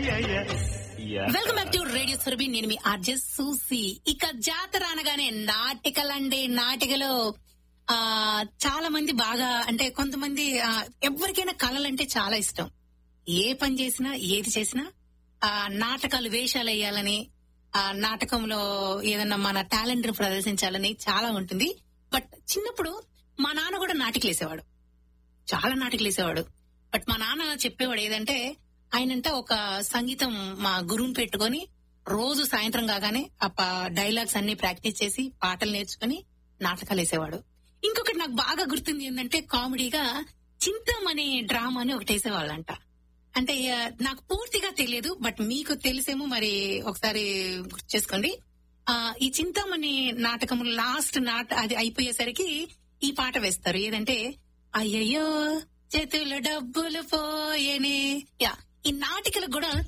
welcome back to radio Surabhi నేను మీ RJ సూసి ఇక జాతర అనగానే నాటికలండి నాటికలో ఆ చాలా మంది బాగా అంటే కొంతమంది ఆ, ఎవరికైనా కళలంటే చాలా ఇష్టం ఏ పని చేసినా ఏది చేసినా ఆ నాటకాలు వేషాలు వేయాలని ఆ నాటకంలో ఏదన్నా మన టాలెంట్ ప్రదర్శించాలని చాలా ఉంటుంది బట్ చిన్నప్పుడు మా నాన్న కూడా నాటికలు వేసేవాడు చాలా నాటకాలు వేసేవాడు బట్ మా నాన్న చెప్పేవాడు ఏదంటే ఆయనంట ఒక సంగీతం మా గురువుని పెట్టుకొని రోజు సాయంత్రం కాగానే ఆ డైలాగ్స్ అన్ని ప్రాక్టీస్ చేసి పాటలు నేర్చుకుని నాటకాలు వేసేవాడు ఇంకొకటి నాకు బాగా గుర్తుంది ఏంటంటే కామెడీగా చింతం అనే డ్రామా అని ఒకటి వేసేవాళ్ళంట అంటే ఆ, నాకు పూర్తిగా తెలియదు బట్ మీకు తెలిసేమో మరి ఒకసారి గుర్తు చేసుకోండి ఆ ఈ చింతామణి నాటకం లాస్ట్ నాట అది అయిపోయేసరికి ఈ పాట వేస్తారు ఏదంటే అయ్యయ్యో చేతుల డబ్బులు పోయేనే యా ఈ నాటికలకు కూడా